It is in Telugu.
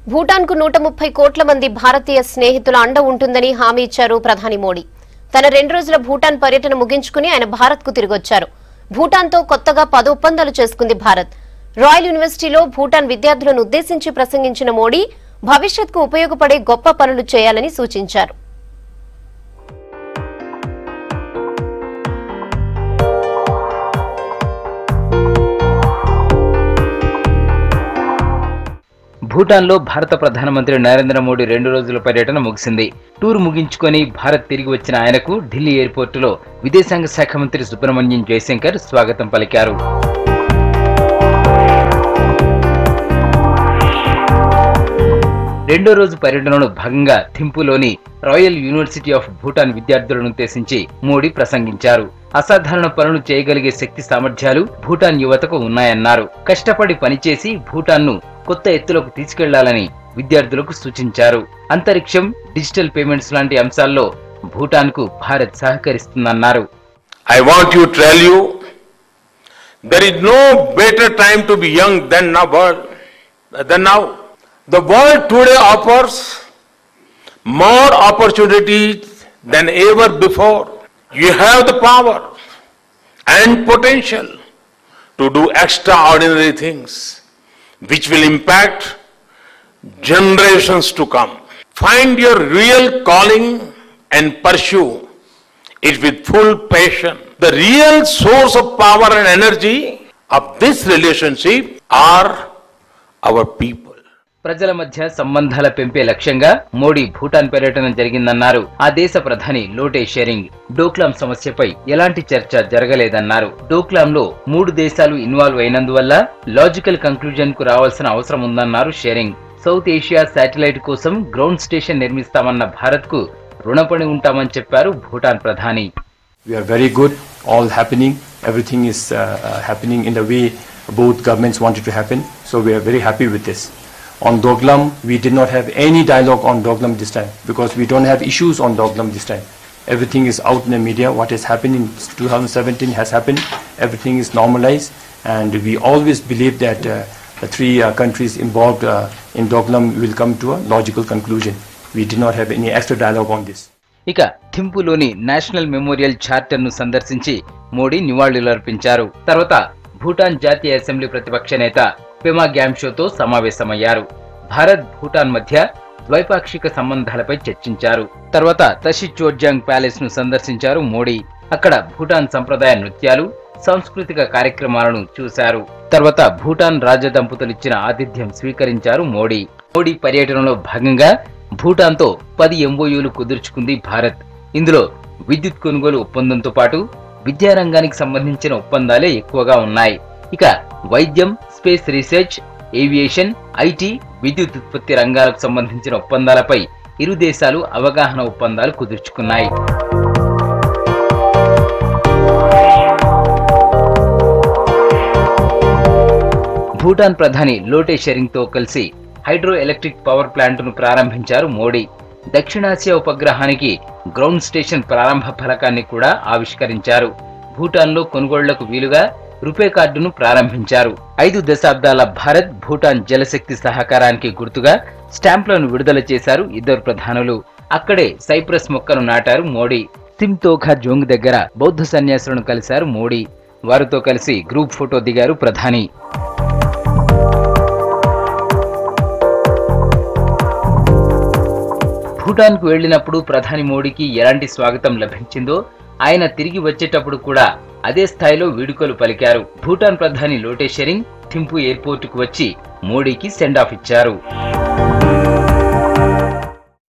భూటాన్కు నూట ముప్పై కోట్ల మంది భారతీయ స్నేహితుల అండ ఉంటుందని హామీ ఇచ్చారు ప్రధాని మోడీ తన రెండు రోజుల భూటాన్ పర్యటన ముగించుకుని ఆయన భారత్కు తిరిగొచ్చారు భూటాన్తో కొత్తగా పది ఒప్పందాలు చేసుకుంది భారత్ రాయల్ యూనివర్సిటీలో భూటాన్ విద్యార్థులను ఉద్దేశించి ప్రసంగించిన మోడీ భవిష్యత్కు ఉపయోగపడే గొప్ప పనులు చేయాలని సూచించారు భూటాన్లో భారత ప్రధానమంత్రి నరేంద్ర మోడీ రెండు రోజుల పర్యటన ముగిసింది టూర్ ముగించుకొని భారత్ తిరిగి వచ్చిన ఆయనకు ఢిల్లీ ఎయిర్పోర్టులో విదేశాంగ శాఖ మంత్రి సుబ్రహ్మణ్యం జయశంకర్ స్వాగతం పలికారు రెండో రోజు పర్యటనలో భాగంగా థింపులోని రాయల్ యూనివర్సిటీ ఆఫ్ భూటాన్ విద్యార్థులను ఉద్దేశించి మోడీ ప్రసంగించారు అసాధారణ పనులు చేయగలిగే శక్తి సామర్థ్యాలు భూటాన్ యువతకు ఉన్నాయన్నారు కష్టపడి పనిచేసి భూటాన్ను కొత్త ఎత్తులోకి తీసుకెళ్లాలని విద్యార్థులకు సూచించారు అంతరిక్షం డిజిటల్ పేమెంట్స్ లాంటి అంశాల్లో భూటాన్కు Bharat సహకరిస్తుందన్నారు I want to tell you, there is no better time to be young than now. world- Than now. The world today offers more opportunities than ever before. You have the power and potential to do extraordinary things which will impact generations to come. Find your real calling and pursue it with full passion. The real source of power and energy of this relationship are our people. ప్రజల మధ్య సంబంధాల పెంపే లక్ష్యంగా మోడీ భూటాన్ పర్యటన జరిగిందన్నారు ఆ దేశ ప్రధాని లోటే షెరింగ్ డోక్లాం సమస్యపై ఎలాంటి చర్చ జరగలేదన్నారు డోక్లాం లో మూడు దేశాలు ఇన్వాల్వ్ అయినందువల్ల లాజికల్ కంక్లూజన్ కు రావాల్సిన అవసరం ఉందన్నారు షెరింగ్ సౌత్ ఏషియా శాటిలైట్ కోసం గ్రౌండ్ స్టేషన్ నిర్మిస్తామన్న భారత్ కు రుణపడి ఉంటామని చెప్పారు భూటాన్ ప్రధాని We are very good, all happening. Everything is uh, uh, happening in the way both governments wanted to happen. So we are very happy with this. On Doglam, we did not have any dialogue on Doglam this time because we don't have issues on Doglam this time. Everything is out in the media. What has happened in 2017 has happened. Everything is normalized, and we always believe that uh, the three uh, countries involved uh, in Doglam will come to a logical conclusion. We did not have any extra dialogue on this. ఇక థింపులోని నేషనల్ మెమోరియల్ చార్టర్ ను సందర్శించి మోడీ నివాళులర్పించారు తర్వాత భూటాన్ జాతీయ అసెంబ్లీ ప్రతిపక్ష నేత పెమా గ్యామ్షోతో సమావేశమయ్యారు భారత్ భూటాన్ మధ్య ద్వైపాక్షిక సంబంధాలపై చర్చించారు తర్వాత తషిచోర్జాంగ్ ప్యాలెస్ ను సందర్శించారు మోడీ అక్కడ భూటాన్ సంప్రదాయ నృత్యాలు సాంస్కృతిక కార్యక్రమాలను చూశారు తర్వాత భూటాన్ రాజ దంపతులిచ్చిన ఆతిథ్యం స్వీకరించారు మోడీ మోడీ పర్యటనలో భాగంగా భూటాన్తో పది ఎంఓయూలు కుదుర్చుకుంది భారత్ ఇందులో విద్యుత్ కొనుగోలు ఒప్పందంతో పాటు విద్యారంగానికి సంబంధించిన ఒప్పందాలే ఎక్కువగా ఉన్నాయి ఇక వైద్యం స్పేస్ రీసెర్చ్ ఏవియేషన్ ఐటీ విద్యుత్ ఉత్పత్తి రంగాలకు సంబంధించిన ఒప్పందాలపై ఇరు దేశాలు అవగాహన ఒప్పందాలు కుదుర్చుకున్నాయి భూటాన్ ప్రధాని లోటే షెరింగ్ తో కలిసి హైడ్రో ఎలక్ట్రిక్ పవర్ ప్లాంట్ ను ప్రారంభించారు మోడీ దక్షిణాసియా ఉపగ్రహానికి గ్రౌండ్ స్టేషన్ ప్రారంభ ఫలకాన్ని కూడా ఆవిష్కరించారు భూటాన్లో కొనుగోళ్లకు వీలుగా రూపే కార్డును ప్రారంభించారు ఐదు దశాబ్దాల భారత్ భూటాన్ జలశక్తి సహకారానికి గుర్తుగా స్టాంప్లను విడుదల చేశారు ఇద్దరు ప్రధానులు అక్కడే సైప్రస్ మొక్కను నాటారు మోడీ సిమ్తోఖా జోంగ్ దగ్గర బౌద్ధ సన్యాసులను కలిశారు మోడీ వారితో కలిసి గ్రూప్ ఫోటో దిగారు ప్రధాని భూటాన్కు వెళ్లినప్పుడు ప్రధాని మోడీకి ఎలాంటి స్వాగతం లభించిందో ఆయన తిరిగి వచ్చేటప్పుడు కూడా అదే స్థాయిలో వీడుకోలు పలికారు భూటాన్ ప్రధాని లోటే షెరింగ్ థింపు ఎయిర్పోర్టుకు వచ్చి మోడీకి సెండ్ ఆఫ్ ఇచ్చారు